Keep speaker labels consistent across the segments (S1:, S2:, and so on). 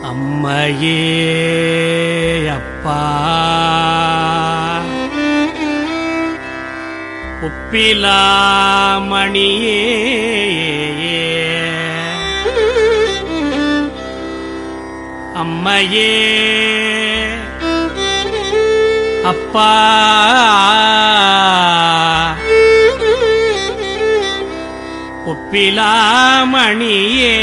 S1: அம்மையே அப்பா உப்பிலாமணியே அம்மையே அப்பா ஒப்பிலாமணியே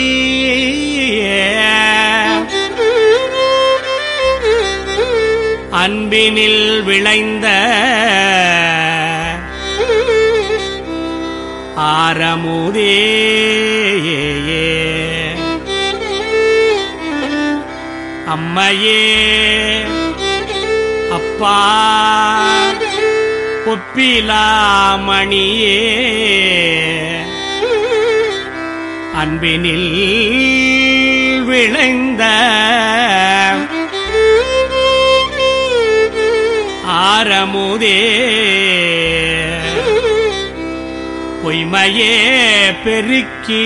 S1: அன்பினில் விளைந்த ஆரமுதே அம்மையே அப்பா ஒப்பிலாமணியே அன்பினில் விளைந்த ஆரமுதே பொய்மையே பெருக்கி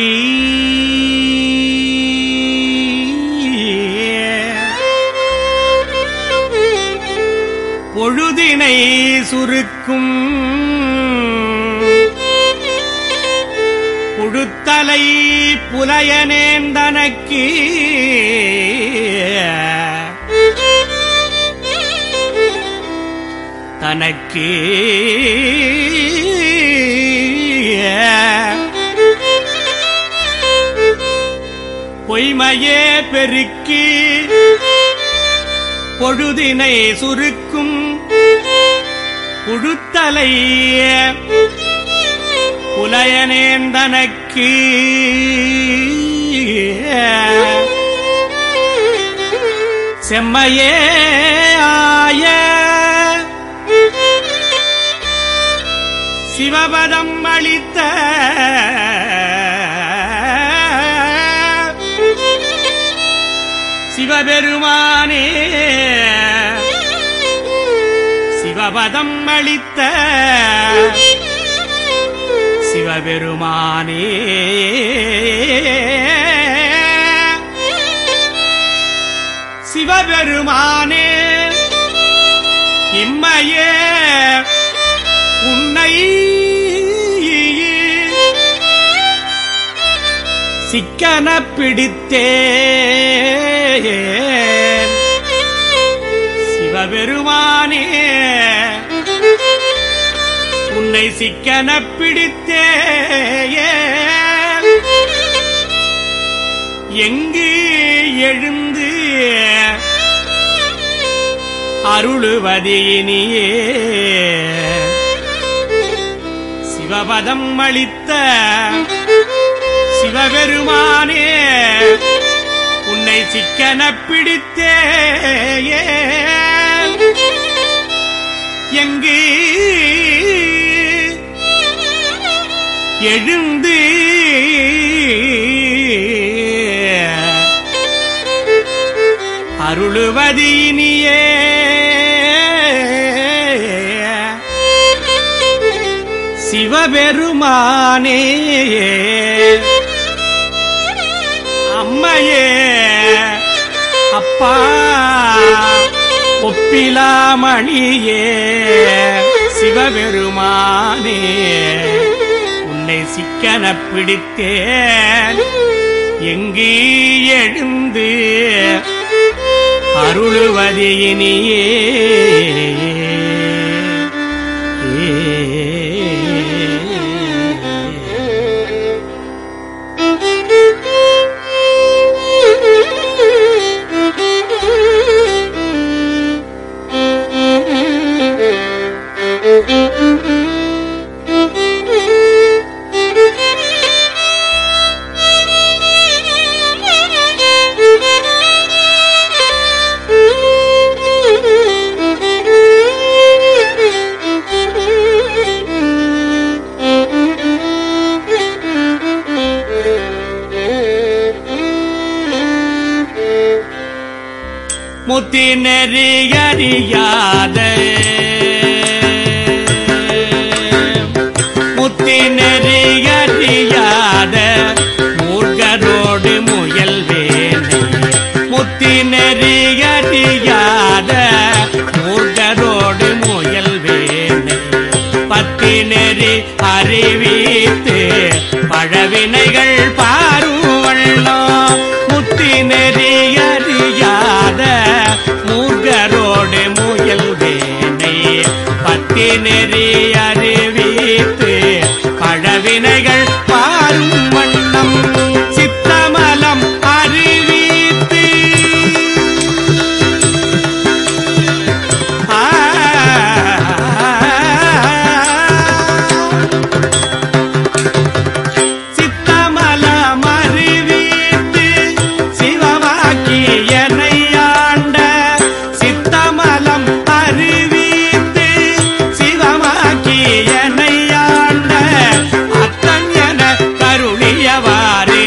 S1: பொழுதினை சுருக்கும் புழுத்தலை புலையனேந்தனக்கு தனக்கு பொய்மையே பெருக்கி பொழுதினை சுருக்கும் புழுத்தலை புலையனேந்தனக்கு செம்மையே ஆய சிவபதம் அளித்த சிவபெருமானே சிவபதம் அளித்த சிவபெருமானே சிவபெருமானே இம்மையே உன்னை சிக்கன பிடித்தே சிவபெருமானே உன்னை சிக்கன பிடித்தே எங்கு எழுந்து அருளுவதினியே சிவபதம் அளித்த சிவபெருமானே உன்னை சிக்கன பிடித்தே எங்கு எழுந்து அருளுவதினியே சிவபெருமானே அம்மையே அப்பா ஒப்பிலாமணியே சிவபெருமானே உன்னை சிக்கன பிடித்தேன் எங்கு எழுந்து அருளுவதினியே முத்தி நெறியறியாத முத்தி நெறியறியாத மூர்கரோடு முயல்வேனை பாரும் வண்ணம் முத்தி நெறியறியாத மூர்கரோடு முயல்வேனை பத்தி நெறி அறிவித்து பழவினைகள் பாரும் வண்ணம் சித்தமலம் அறிவித்து ஆ சித்தமலம் அறிவித்து சிவமாக்கி என்னை ஆண்ட சித்தமலம் அறிவித்து சிவமாக்கி என்னை ஆண்ட அத்தன் என கருளியவாரே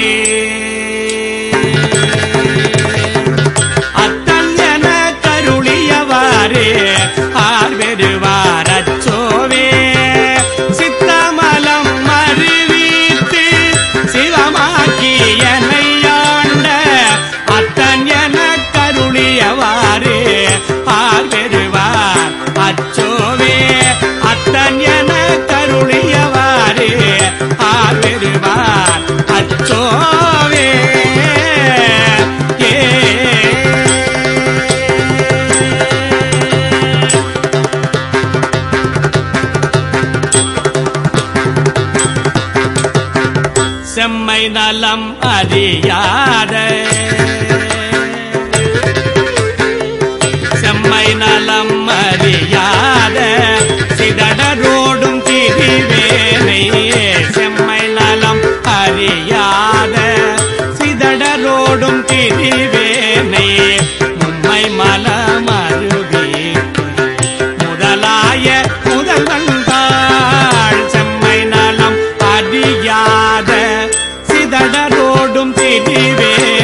S1: அத்தன் என கருளியவாரே ஆர்வெருவார் அச்சோவே சித்தமலம் அறிவித்து சிவமாக்கி என்னை ஆண்ட அத்தன் என கருளியவாரே ஆர்வெருவார் அச்சோவே அத்தன் என கருளியவாரே ஆர்வெருவார் அச்சோவே ஏ செம்மை நலம் அறியாத செம்மை நலம் அறியாத சிதடரோடும் திரிவேனை செம்மை நலம் அறியாத சிதடரோடும் திரிவேனை மும்மை மலமருவி முதலாய முதல்வந்தாள் செம்மை நலம் அறியாத சிதடரோடும் திரிவே